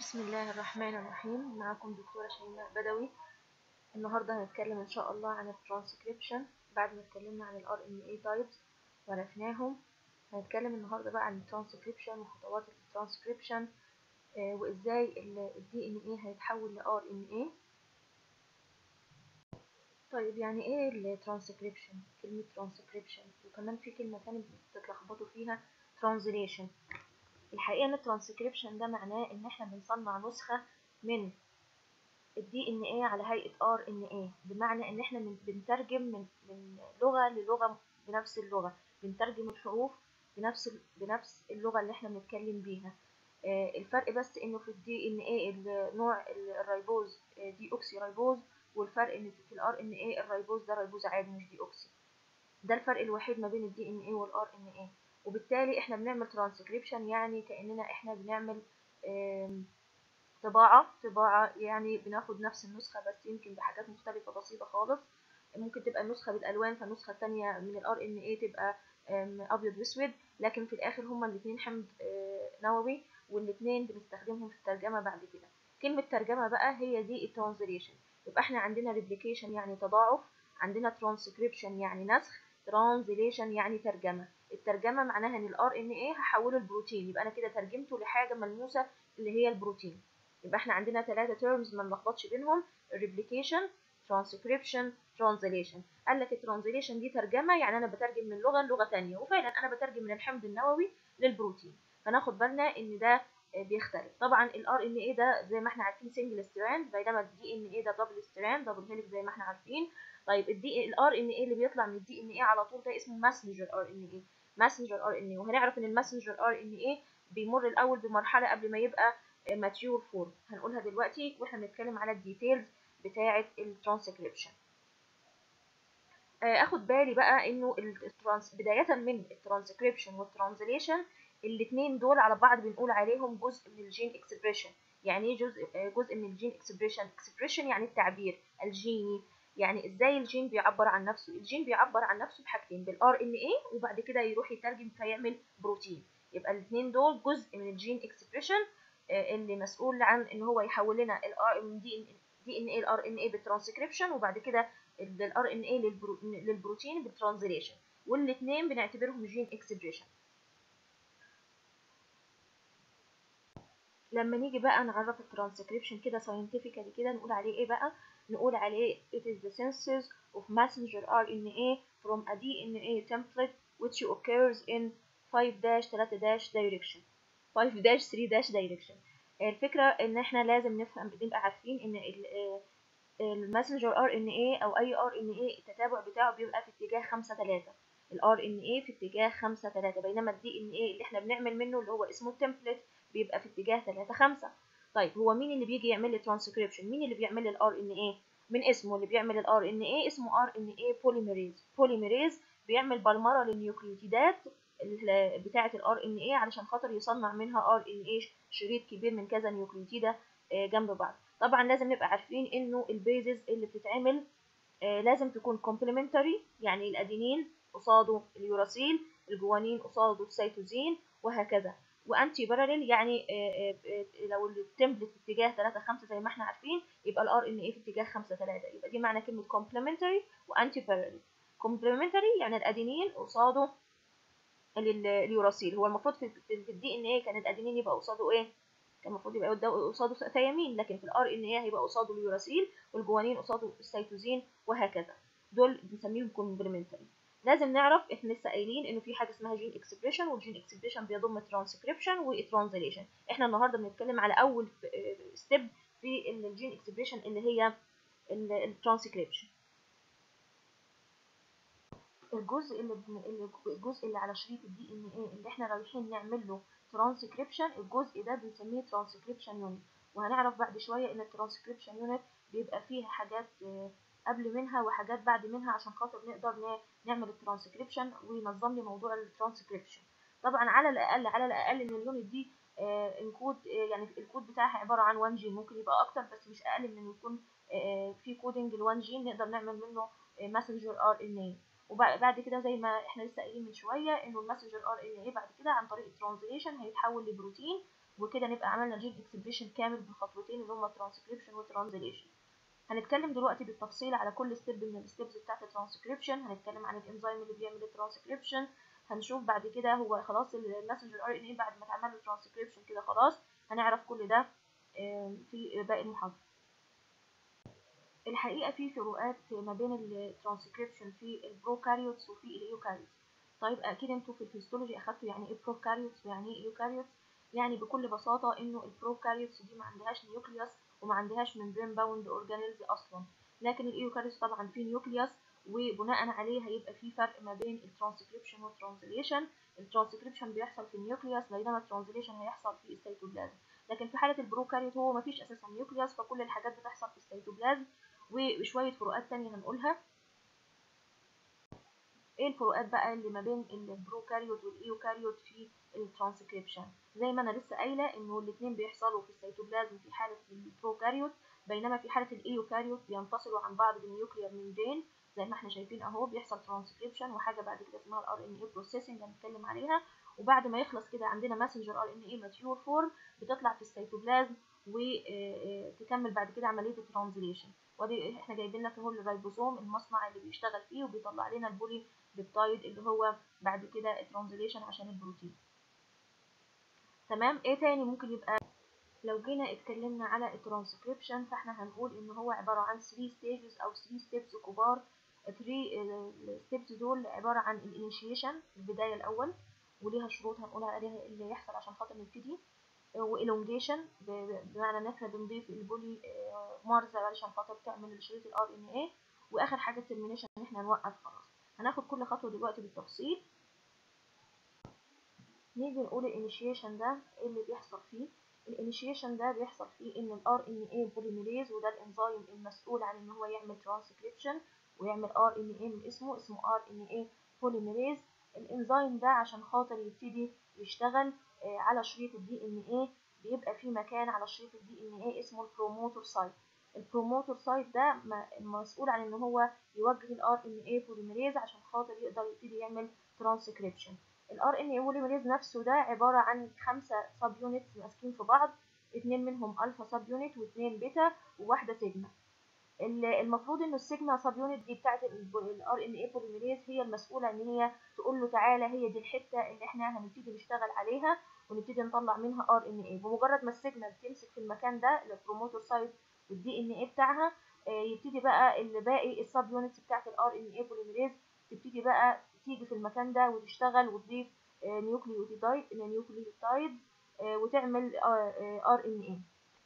بسم الله الرحمن الرحيم معكم دكتورة شيماء بدوي النهاردة هنتكلم إن شاء الله عن الترانسكريبشن بعد ما اتكلمنا عن ال RNA types وعرفناهم هنتكلم النهاردة بقى عن الترانسكريبشن وخطوات الترانسكريبشن آه وإزاي ال DNA هيتحول ل RNA طيب يعني إيه الترانسكريبشن كلمة ترانسكريبشن وكمان في كلمة تانية بتتلخبطوا فيها ترانزليشن الحقيقة ان الترانسكريبشن ده معناه ان احنا بنصنع نسخة من الدي ان ايه على هيئة ار ان ايه بمعنى ان احنا بنترجم من من لغة للغة بنفس اللغة بنترجم الحروف بنفس بنفس اللغة اللي احنا بنتكلم بيها آه الفرق بس انه في الدي ان ايه نوع الريبوز دي اوكسي ريبوز والفرق ان في الار ان ايه الريبوز ده ريبوز عادي مش دي اوكسي ده الفرق الوحيد ما بين الدي ان ايه والار ان ايه وبالتالي احنا بنعمل ترانسكريبشن يعني كأننا احنا بنعمل طباعة طباعة يعني بناخد نفس النسخة بس يمكن بحاجات مختلفة بسيطة خالص ممكن تبقى النسخة بالألوان فالنسخة التانية من ال RNA تبقى أبيض وأسود لكن في الآخر هما الاتنين حمض نووي والاتنين بنستخدمهم في الترجمة بعد كده كلمة ترجمة بقى هي دي الترانزليشن يبقى احنا عندنا ريبليكيشن يعني تضاعف عندنا ترانسكريبشن يعني نسخ ترانزليشن يعني ترجمة الترجمة معناها ان الار ان ايه هحوله لبروتين يبقى انا كده ترجمته لحاجة ملموسة اللي هي البروتين يبقى احنا عندنا ثلاثة تيرمز ما نلخبطش بينهم replication transcription translation قال لك الترانزليشن دي ترجمة يعني انا بترجم من لغة لغة تانية وفعلا انا بترجم من الحمض النووي للبروتين فناخد بالنا ان ده بيختلف طبعا الار ان ايه ده زي ما احنا عارفين سنجل ستراند بينما الدي ان ايه ده دبل ستراند دبل هيليك زي ما احنا عارفين طيب الدي الار ان ايه اللي بيطلع من الدي ان ايه على طول ده اسمه ماسنجر ار ان ايه ماسنجر ار ان ايه وهنعرف ان الماسنجر ار ان ايه بيمر الاول بمرحله قبل ما يبقى ماتيور فورم هنقولها دلوقتي واحنا بنتكلم على الديتيلز بتاعه الترانسكريبشن اخد بالي بقى انه الترانس بدايه من الترانسكريبشن والترانزليشن الاثنين دول على بعض بنقول عليهم جزء من الجين اكسبريشن يعني ايه جزء جزء من الجين اكسبريشن اكسبريشن يعني التعبير الجيني يعني ازاي الجين بيعبر عن نفسه الجين بيعبر عن نفسه بحاجتين بالار ان ايه وبعد كده يروح يترجم فيعمل بروتين يبقى الاثنين دول جزء من الجين اكسبريشن اللي مسؤول عن ان هو يحول لنا الار من دي دي ان ايه الار ان ايه بالترانسكريبشن وبعد كده الار ان ايه للبروتين بالترانزليشن والاثنين بنعتبرهم جين اكسبريشن لما نيجي بقى نعرف الترانسكريبشن كده ساينتفيكالي كده نقول عليه ايه بقى نقول عليه it is the synthesis of messenger RNA from a DNA template which occurs in 5-3- direction 5-3- direction الفكرة ان احنا لازم نفهم بنبقى عارفين ان الماسنجر RNA او اي RNA التتابع بتاعه بيبقى في اتجاه 5 3 ال RNA في اتجاه 5 3 بينما ال DNA اللي احنا بنعمل منه اللي هو اسمه التمبلت بيبقى في اتجاه 3 5 طيب هو مين اللي بيجي يعمل لي ترانسكريبشن مين اللي بيعمل لي الار ان ايه من اسمه اللي بيعمل الار ان ايه اسمه ار ان ايه بوليميريز بوليميريز بيعمل بالمره للنيوكليوتيدات بتاعه الار ان ايه علشان خاطر يصنع منها ار ان ايه شريط كبير من كذا نيوكليوتيده جنب بعض طبعا لازم نبقى عارفين انه البيزز اللي بتتعمل لازم تكون كومبلمنتري يعني الادينين قصاده اليوراسيل الجوانين قصاده السيتوزين وهكذا وانتي باراليل يعني لو التمبلت في اتجاه 3 5 زي ما احنا عارفين يبقى الار ان اي في اتجاه 5 3 يبقى دي معنى كلمه complementary وانتي باراليل complementary يعني الادينين قصاده اليوراسيل هو المفروض في الدي ان اي كان الادينين يبقى قصاده ايه كان المفروض يبقى قصاده ثيامين لكن في الار ان اي هيبقى قصاده اليوراسيل والجوانين قصاده السيتوزين وهكذا دول بنسميهم complementary لازم نعرف احنا لسه قايلين انه في حاجه اسمها جين اكسبريشن والجين اكسبريشن بيضم ترانسكريبشن وترانزليشن احنا النهارده بنتكلم على اول ستيب في الجين اكسبريشن اللي هي الترانسكريبشن الجزء اللي الجزء اللي على شريط الدي ان ايه اللي احنا رايحين نعمل له ترانسكريبشن الجزء ده بنسميه ترانسكريبشن يونت وهنعرف بعد شويه ان الترانسكريبشن يونت بيبقى فيها حاجات قبل منها وحاجات بعد منها عشان خاطر نقدر نعمل الترانسكريبشن وينظم لي موضوع الترانسكريبشن طبعا على الاقل على الاقل ان اليونت دي آه الكود آه يعني الكود بتاعها عباره عن 1 جين ممكن يبقى اكتر بس مش اقل من انه يكون آه في كودنج ل 1 جين نقدر نعمل منه ماسنجر ار ان اي وبعد كده زي ما احنا لسه قايلين من شويه انه الماسنجر ار ان اي بعد كده عن طريق الترانزليشن هيتحول لبروتين وكده نبقى عملنا جين اكسبريشن كامل بالخطوتين اللي هما ترانسكريبشن وترانزليشن هنتكلم دلوقتي بالتفصيل على كل ستيب من الستيبس بتاعت الترانسكريبشن هنتكلم عن الانزيم اللي بيعمل الترانسكريبشن هنشوف بعد كده هو خلاص الماسنجر ار ان اي بعد ما اتعمل له ترانسكريبشن كده خلاص هنعرف كل ده في باقي المحاضره الحقيقه في فروقات ما بين الترانسكريبشن في البروكاريوتس وفي الايوكاريوتس طيب اكيد انتوا في الهيستولوجي اخدتوا يعني ايه بروكاريوتس ويعني ايه ايوكاريوتس يعني بكل بساطه انه البروكاريوتس دي ما عندهاش نيوكليوس وما عندهاش ممبرين باوند اورجانيلز اصلا لكن الايوكاريوتس طبعا في نيوكليوس وبناء عليه هيبقى في فرق ما بين الترانسكريبشن والترانزليشن الترانسكريبشن بيحصل في النيوكليوس بينما الترانزليشن هيحصل في السيتوبلازم لكن في حاله البروكاريوت هو ما فيش اساسا نيوكليوس فكل الحاجات بتحصل في السيتوبلازم وشويه فروقات تانية هنقولها ايه الفروقات بقى اللي ما بين البروكاريوت والايوكاريوت في الترانسكريبشن زي ما انا لسه قايله انه الاثنين بيحصلوا في السيتوبلازم في حاله البروكاريوت بينما في حاله الايوكاريوت بينفصلوا عن بعض بالنيوكليير ممبرين زي ما احنا شايفين اهو بيحصل ترانسكريبشن وحاجه بعد كده اسمها الار ان اي بروسيسنج هنتكلم عليها وبعد ما يخلص كده عندنا ماسنجر ار ان اي ماتيور فورم بتطلع في السيتوبلازم وتكمل بعد كده عمليه الترانزليشن ودي احنا جايبين لك اهو الريبوزوم المصنع اللي بيشتغل فيه وبيطلع لنا البولي بيبتايد اللي هو بعد كده الترانزليشن عشان البروتين تمام ايه تاني ممكن يبقى لو جينا اتكلمنا على الترانسكريبشن فاحنا هنقول ان هو عباره عن 3 ستيجز او 3 ستيبس كبار 3 ستيبس دول عباره عن الانيشيشن البدايه الاول وليها شروط هنقولها عليها اللي يحصل عشان خاطر نبتدي والونجيشن بمعنى ان احنا بنضيف البولي مارزه علشان خاطر تعمل شريط الار ان اي واخر حاجه الترمينيشن ان احنا نوقف خلاص هناخد كل خطوه دلوقتي بالتفصيل نيجي نقول الانيشيشن ده ايه اللي بيحصل فيه الانيشيشن ده بيحصل فيه ان الار ان اي بوليميريز وده الانزيم المسؤول عن ان هو يعمل ترانسكريبشن ويعمل ار ان اي من اسمه اسمه ار ان اي بوليميريز الانزيم ده عشان خاطر يبتدي يشتغل على شريط الدي ان اي بيبقى في مكان على شريط الدي ان اي اسمه البروموتور سايت البروموتور سايت ده مسؤول عن ان هو يوجه الار ان اي بوليميريز عشان خاطر يقدر يبتدي يعمل ترانسكريبشن الار ان اي بوليميريز نفسه ده عباره عن خمسه سب يونتس ماسكين في بعض اتنين منهم الفا سب يونت واثنين بيتا وواحده سيجما المفروض ان السيجما سب يونت دي بتاعت الار ان اي بوليميريز هي المسؤوله ان هي تقول له تعالى هي دي الحته اللي احنا هنبتدي نشتغل عليها ونبتدي نطلع منها ار ان اي بمجرد ما السيجما بتمسك في المكان ده البروموتور سايت والدي ان اي بتاعها يبتدي بقى اللي باقي السب يونتس بتاعت الار ان اي بوليميريز تبتدي بقى تيجي في المكان ده وتشتغل وتضيف نيوكليوتيدايد نيوكليوتايد وتعمل ار ان اي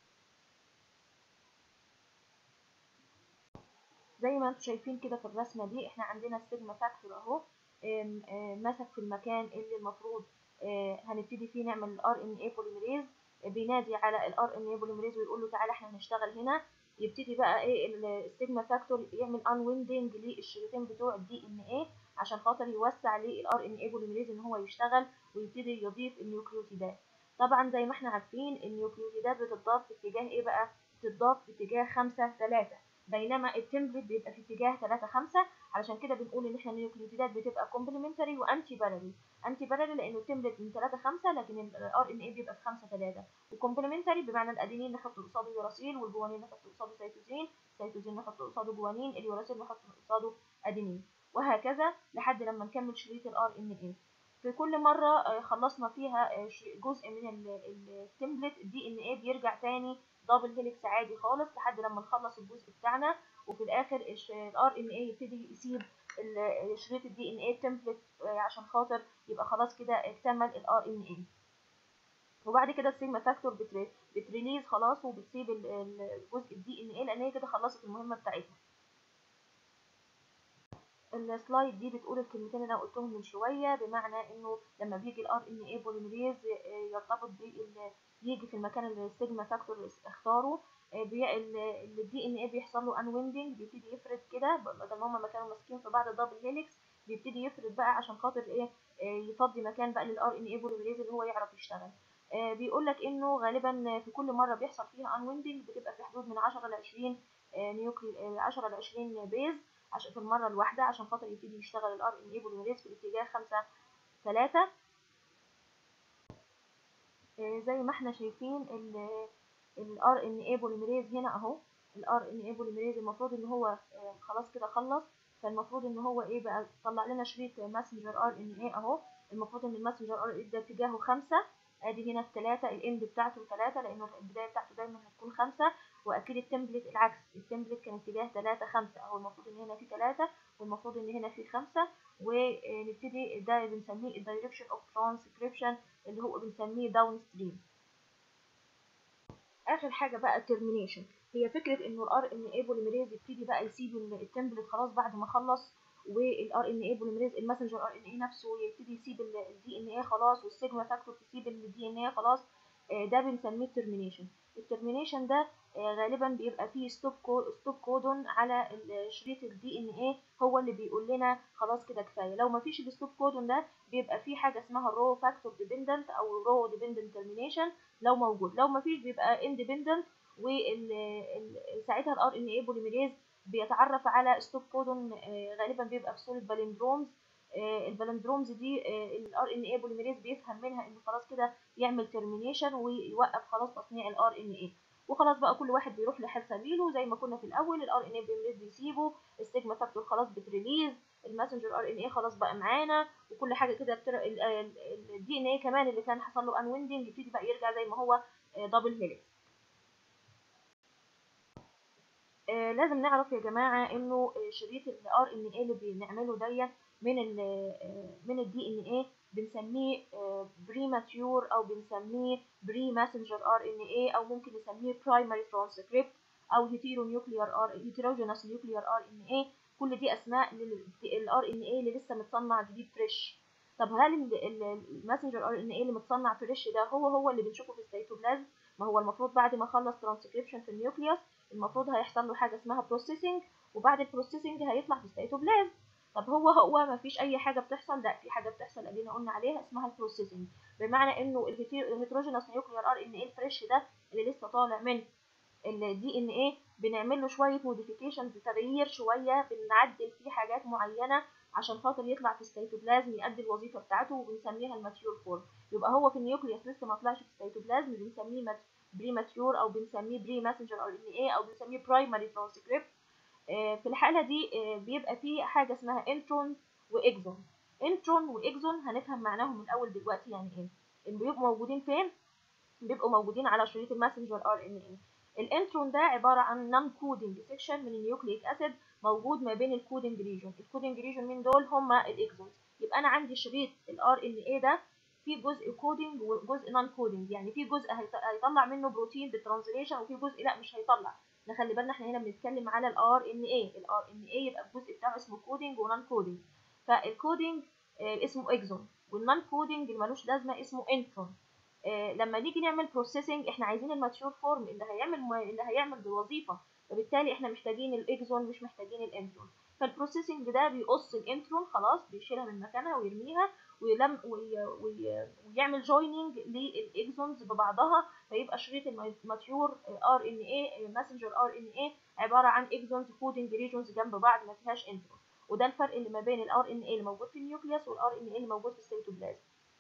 زي ما انتم شايفين كده في الرسمه دي احنا عندنا السيجما فاكتور اهو مسك في المكان اللي المفروض هنبتدي فيه نعمل الار ان اي بوليميريز بينادي على الار ان اي بوليميريز ويقول له تعالى احنا هنشتغل هنا يبتدي بقى ايه السيجما فاكتور يعمل ان ويندنج للشريطين بتوع الدي ان اي عشان خاطر يوسع للار ان اي بوليميريز ان هو يشتغل ويبتدي يضيف النيوكليوتيدات طبعا زي ما احنا عارفين النيوكليوتيدات بتضاف في اتجاه ايه بقى بتضاف في اتجاه 5 3 بينما التمبلت بيبقى في اتجاه 3 5 علشان كده بنقول ان احنا النيوكليوتيدات بتبقى كومبلمنتري وانتي باراليل انتي باراليل لانه التمبلت من 3 5 لكن الار ان اي بيبقى في 5 3 وكومبلمنتري بمعنى الادينين نحط قصاده يوراسيل والجوانين نحط قصاده سيتوزين سيتوزين نحط قصاده جوانين اليوراسيل نحط قصاده ادينين وهكذا لحد لما نكمل شريط الار ان اي في كل مرة خلصنا فيها جزء من التمبلت الدي ان اي بيرجع تاني دبل هيلكس عادي خالص لحد لما نخلص الجزء بتاعنا وفي الاخر الار ان اي يبتدي يسيب شريط الدي ان اي تمبلت عشان خاطر يبقى خلاص كده اكتمل الار ان اي وبعد كده السيجما فاكتور بتريليز خلاص وبتسيب الجزء الدي ان اي لان هي كده خلصت المهمه بتاعتها السلايد دي بتقول الكلمتين اللي انا قلتهم من شويه بمعنى انه لما بيجي الار ان اي بوليميريز يرتبط بال يجي في المكان اللي السيجما فاكتور اختاره الدي ان اي بيحصل له ان ويندنج بيبتدي يفرد كده بدل ما هما كانوا ماسكين في بعض دبل هيلكس بيبتدي يفرد بقى عشان خاطر ايه يفضي مكان بقى للار ان اي بوليميريز اللي هو يعرف يشتغل بيقول لك انه غالبا في كل مره بيحصل فيها ان ويندنج بتبقى في حدود من 10 ل 20 نيوكلي 10 ل 20 بيز عشان في المره الواحده عشان خاطر يبتدي يشتغل الار ان اي بوليميريز في الاتجاه 5 3 زي ما احنا شايفين الار ان اي بوليميريز هنا اهو الار ان اي بوليميريز المفروض ان هو خلاص كده خلص فالمفروض ان هو ايه بقى طلع لنا شريط ماسنجر ار ان اي اهو المفروض ان الماسنجر ار ان ده اتجاهه خمسة ادي هنا التلاتة الاند بتاعته تلاتة لانه البداية بتاعته دايما هتكون خمسة واكيد التمبلت العكس التمبلت كان اتجاه تلاتة خمسة اهو المفروض ان هنا في تلاتة والمفروض ان هنا في خمسة ونبتدي ده بنسميه الدايركشن اوف ترانسكريبشن اللي هو بنسميه داون ستريم اخر حاجه بقى الترمينيشن هي فكره انه الار ان اي بوليميريز يبتدي بقى يسيب التمبلت خلاص بعد ما خلص والار ان اي بوليميريز الماسنجر ار ان اي نفسه يبتدي يسيب الدي ان اي خلاص والسيجما فاكتور تسيب الدي ان اي خلاص ده بنسميه الترمينيشن الترمينيشن ده غالبا بيبقى فيه ستوب كود ستوب كودون على شريط الدي ان اي هو اللي بيقول لنا خلاص كده كفايه لو ما فيش الستوب كودون ده بيبقى فيه حاجه اسمها الرو فاكتور ديبندنت او رو ديبندنت ترمينيشن لو موجود لو ما فيش بيبقى اندبندنت وساعتها الار ان اي بوليميريز بيتعرف على ستوب كودون غالبا بيبقى في صوره بالندرومز البالندرومز دي الار ان اي بوليميريز بيفهم منها انه خلاص كده يعمل ترمينيشن ويوقف خلاص تصنيع الار ان اي وخلاص بقى كل واحد بيروح لحال سبيله زي ما كنا في الاول الار ان اي بوليميريز بيسيبه السيجما فاكتور خلاص بتريليز الماسنجر ار ان اي خلاص بقى معانا وكل حاجه كده الدي ان اي كمان اللي كان حصل له انويندنج يبتدي بقى يرجع زي ما هو دبل هيلكس آه لازم نعرف يا جماعه انه شريط الار ان اي اللي بنعمله دي من ال من الدي ان اي بنسميه بري ماتيور او بنسميه بري ماسنجر ار ان اي او ممكن نسميه برايمري ترانسكريبت او هيتيرو نيوكليار ار هيتروجينوس نيوكليار ار ان اي كل دي اسماء للار ان اي اللي لسه متصنع جديد فريش طب هل الماسنجر ار ان اي اللي متصنع فريش ده هو هو اللي بنشوفه في السيتوبلازم ما هو المفروض بعد ما خلص ترانسكريبشن في النيوكليوس المفروض هيحصل له حاجه اسمها بروسيسنج وبعد البروسيسنج هيطلع في السيتوبلازم طب هو هو ما فيش اي حاجه بتحصل لا في حاجه بتحصل ادينا قلنا عليها اسمها البروسيسنج بمعنى انه الهيتروجينوس نيوكليار ار ان اي الفريش ده اللي لسه طالع من الدي ان ايه بنعمل له شويه موديفيكيشنز تغيير شويه بنعدل فيه حاجات معينه عشان خاطر يطلع في السيتوبلازم يؤدي الوظيفه بتاعته وبنسميها الماتيور فورم يبقى هو في النيوكليوس لسه ما طلعش في السيتوبلازم بنسميه بري ماتيور او بنسميه بري ماسنجر ار ان ايه او بنسميه برايمري ترانسكريبت في الحاله دي بيبقى في حاجه اسمها انترون واكزون انترون واكزون هنفهم معناهم من الاول دلوقتي يعني ايه بيبقوا موجودين فين بيبقوا موجودين على شريط الماسنجر ار ان ايه الانترون ده عباره عن نون كودنج سيكشن من النيوكليك اسيد موجود ما بين الكودنج ريجون الكودنج ريجون من دول هما الاكزونز يبقى انا عندي شريط الار ان اي ده في جزء كودنج وجزء نون كودنج يعني في جزء هيطلع منه بروتين بالترانزليشن وفي جزء لا مش هيطلع نخلي بالنا احنا هنا بنتكلم على الار ان اي الار ان اي يبقى الجزء بتاعه اسمه كودنج ونون كودنج فالكودنج آه اسمه اكزون والنون كودنج اللي ملوش لازمه اسمه انترون آه لما نيجي نعمل بروسيسنج احنا عايزين الماتيور فورم اللي هيعمل اللي هيعمل الوظيفه فبالتالي احنا محتاجين الاكزون مش محتاجين الانترون فالبروسيسنج ده بيقص الانترون خلاص بيشيلها من مكانها ويرميها ويلم وي وي ويعمل جويننج للاكزونز ببعضها فيبقى شريط الماتيور ار ان اي ماسنجر ار ان اي عباره عن اكزونز كودنج ريجونز جنب بعض ما فيهاش انترون وده الفرق اللي ما بين الار ان اي اللي موجود في النيوكليوس والار ان اي اللي موجود في السيتوبلازم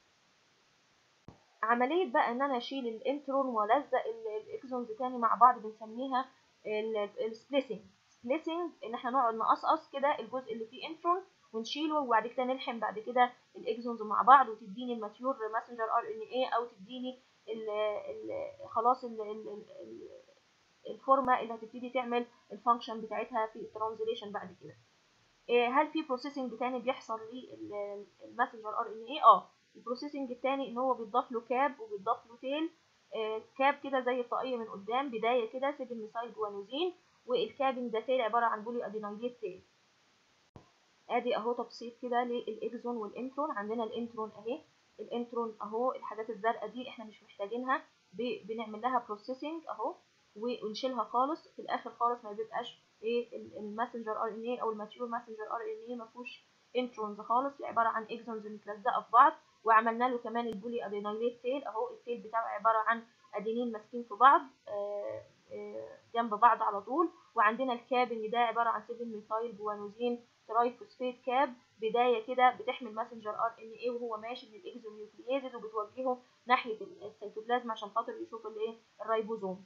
عمليه بقى ان انا اشيل الانترون والزق الاكزونز تاني مع بعض بنسميها السبليسنج سبليسنج ان احنا نقعد نقصقص كده الجزء اللي فيه انترون ونشيله وبعد كده نلحم بعد كده الاكزونز مع بعض وتديني الماتيور ماسنجر ار ان اي او تديني ال ال خلاص ال ال ال الفورمه اللي هتبتدي تعمل الفانكشن بتاعتها في الترانزليشن بعد كده هل في بروسيسنج تاني بيحصل للماسنجر ار ان اي اه البروسيسنج التاني ان هو بيضاف له كاب وبيضاف له تيل آه كاب كده زي الطاقيه من قدام بدايه كده 7 ميثايل جوانوزين والكابنج ده تيل عباره عن بولي ادينايليت تيل ادي اهو تبسيط كده للاكزون والانترون عندنا الانترون اهي الانترون اهو الحاجات الزرقاء دي احنا مش محتاجينها بنعمل لها بروسيسنج اهو ونشيلها خالص في الاخر خالص ما بيبقاش ايه الماسنجر ار ان اي او الماتيور ماسنجر ار ان اي ما فيهوش انترونز خالص عباره عن اكزونز متلزقه في بعض وعملنا له كمان البولي ادينايليت تيل اهو التيل بتاعه عباره عن ادينين ماسكين في بعض آه جنب بعض على طول وعندنا الكاب ان ده عباره عن 7 ميثايل جوانوزين ترايفوسفيت كاب بدايه كده بتحمل ماسنجر ار ان اي وهو ماشي من الاكزونيوكلييزز وبتوجهه ناحيه السيتوبلازم عشان خاطر يشوف الايه الرايبوزوم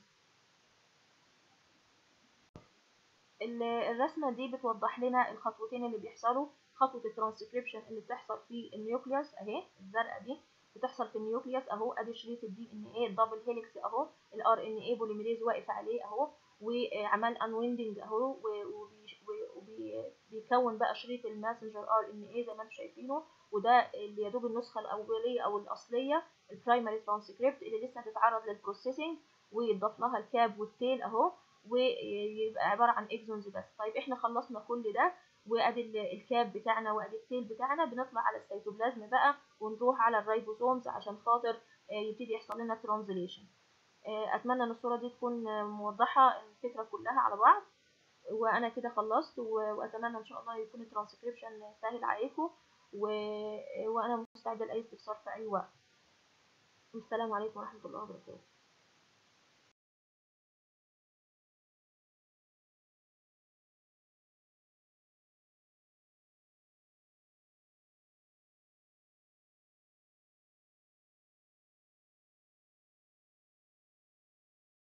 الرسمه دي بتوضح لنا الخطوتين اللي بيحصلوا خطوه الترانسكريبشن اللي بتحصل في النيوكليوس اهي الزرقاء دي بتحصل في النيوكليوس اهو ادي شريط الدي ان ايه الدبل هيليكس اهو الار ان ايه بوليميريز واقف عليه اهو وعمل انويندنج اهو وبيكون بقى شريط الماسنجر ار ان ايه زي ما انتم شايفينه وده اللي يا دوب النسخه الاوليه او الاصليه البرايمري ترانسكريبت اللي لسه هتتعرض للبروسيسنج ويضاف لها الكاب والتيل اهو ويبقى عباره عن اكزونز بس طيب احنا خلصنا كل ده وادي الكاب بتاعنا وادي التيل بتاعنا بنطلع على السيتوبلازم بقى ونروح على الرايبوسومز عشان خاطر يبتدي يحصل لنا ترانزليشن اتمنى ان الصوره دي تكون موضحه الفكره كلها على بعض وانا كده خلصت واتمنى ان شاء الله يكون الترانسكريبشن سهل عليكم و... وانا مستعده لاي استفسار في اي وقت والسلام عليكم ورحمه الله وبركاته